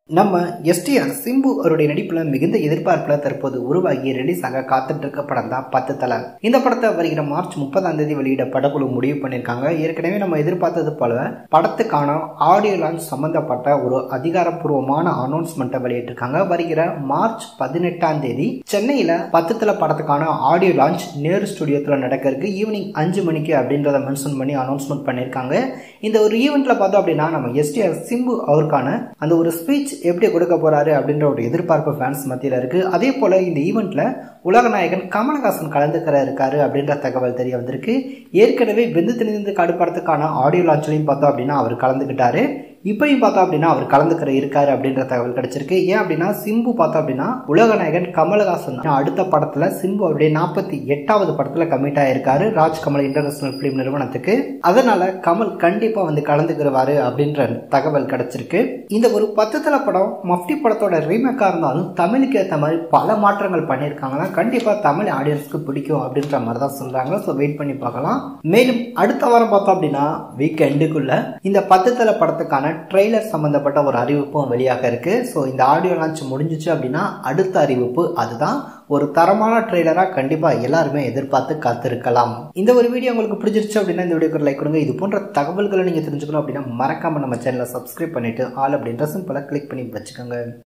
நம்ம எஸ்டிஆர் சிம்பு அவருடைய நடிப்புல மிகுந்த எதிர்பார்ப்புல தற்போது உருவாகி ரிலீஸ் ஆக காத்துட்டு இருக்க படம் தான் பத்து தலை இந்த படத்தை வருகிற மார்ச் முப்பதாம் தேதி வெளியிட படக்குழு முடிவு பண்ணியிருக்காங்க ஏற்கனவே நம்ம எதிர்பார்த்தது போல படத்துக்கான ஆடியோ லான்ச் சம்பந்தப்பட்ட ஒரு அதிகாரப்பூர்வமான அனௌன்ஸ்மெண்ட்டை வெளியிட்டிருக்காங்க வருகிற மார்ச் பதினெட்டாம் தேதி சென்னையில பத்து தலை படத்துக்கான ஆடியோ லான்ச் நேரு ஸ்டுடியோத்தில் நடக்க இருக்கு ஈவினிங் அஞ்சு மணிக்கு அப்படின்றத மென்ஷன் பண்ணி அனௌன்ஸ்மெண்ட் பண்ணியிருக்காங்க இந்த ஒரு ஈவெண்ட்ல பார்த்தோம் அப்படின்னா நம்ம எஸ்டிஆர் சிம்பு அவருக்கான அந்த ஒரு ஸ்பீச் எப்படி கொடுக்க போறாரு அப்படின்ற ஒரு எதிர்பார்ப்பு ஃபேன்ஸ் மத்தியில் இருக்கு அதே போல இந்த ஈவெண்ட்ல உலகநாயகன் கமலஹாசன் கலந்துக்கிற இருக்காரு அப்படின்ற தகவல் தெரிய வந்திருக்கு ஏற்கனவே வெந்து திணிந்து கடுப்படத்துக்கான ஆடியோ லான்ச்லையும் பார்த்தோம் அப்படின்னா அவர் கலந்துக்கிட்டாரு இப்பயும் பார்த்தோம் அப்படின்னா அவர் கலந்துக்கிற இருக்காரு அப்படின்ற தகவல் கிடைச்சிருக்கு ஏன் அப்படின்னா சிம்பு பார்த்தோம் அப்படின்னா உலகநாயகன் கமலஹாசன் அடுத்த படத்துல சிம்பு அவருடைய நாற்பத்தி எட்டாவது படத்துல கமிட் ஆயிருக்காரு ராஜ் கமல் இன்டர்நேஷனல் பிலிம் நிறுவனத்துக்கு அதனால கமல் கண்டிப்பா வந்து கலந்துக்கிறவாரு அப்படின்ற தகவல் கிடைச்சிருக்கு இந்த ஒரு பத்து தலை படம் மஃப்டி படத்தோட ரீமேக்கா இருந்தாலும் தமிழுக்கு ஏற்ற மாதிரி பல மாற்றங்கள் பண்ணியிருக்காங்கன்னா கண்டிப்பா தமிழ் ஆடியன்ஸ்க்கு பிடிக்கும் அப்படின்ற மாதிரி தான் சொல்றாங்க ஸோ வெயிட் பண்ணி பார்க்கலாம் மேலும் அடுத்த வாரம் பார்த்தோம் அப்படின்னா வீக் எண்டுக்குள்ள இந்த பத்து தலை படத்துக்கான ட்ரெய்லர் சம்பந்தப்பட்ட ஒரு அறிவிப்பும் வெளியாக இருக்கு ஸோ இந்த ஆடியோ லான்ச் முடிஞ்சிச்சு அப்படின்னா அடுத்த அறிவிப்பு அதுதான் ஒரு தரமான ட்ரெய்லராக கண்டிப்பாக எல்லாருமே எதிர்பார்த்து காத்திருக்கலாம் இந்த ஒரு வீடியோ உங்களுக்கு பிடிச்சிருச்சு அப்படின்னா இந்த வீடியோக்கு லைக் கொடுங்க இது போன்ற தகவல்களை நீங்கள் தெரிஞ்சுக்கணும் அப்படின்னா மறக்காம நம்ம சேனலை சப்ஸ்கிரைப் பண்ணிட்டு ஆல் அப்படின்ற சிம்பிளாக கிளிக் பண்ணி வச்சுக்கோங்க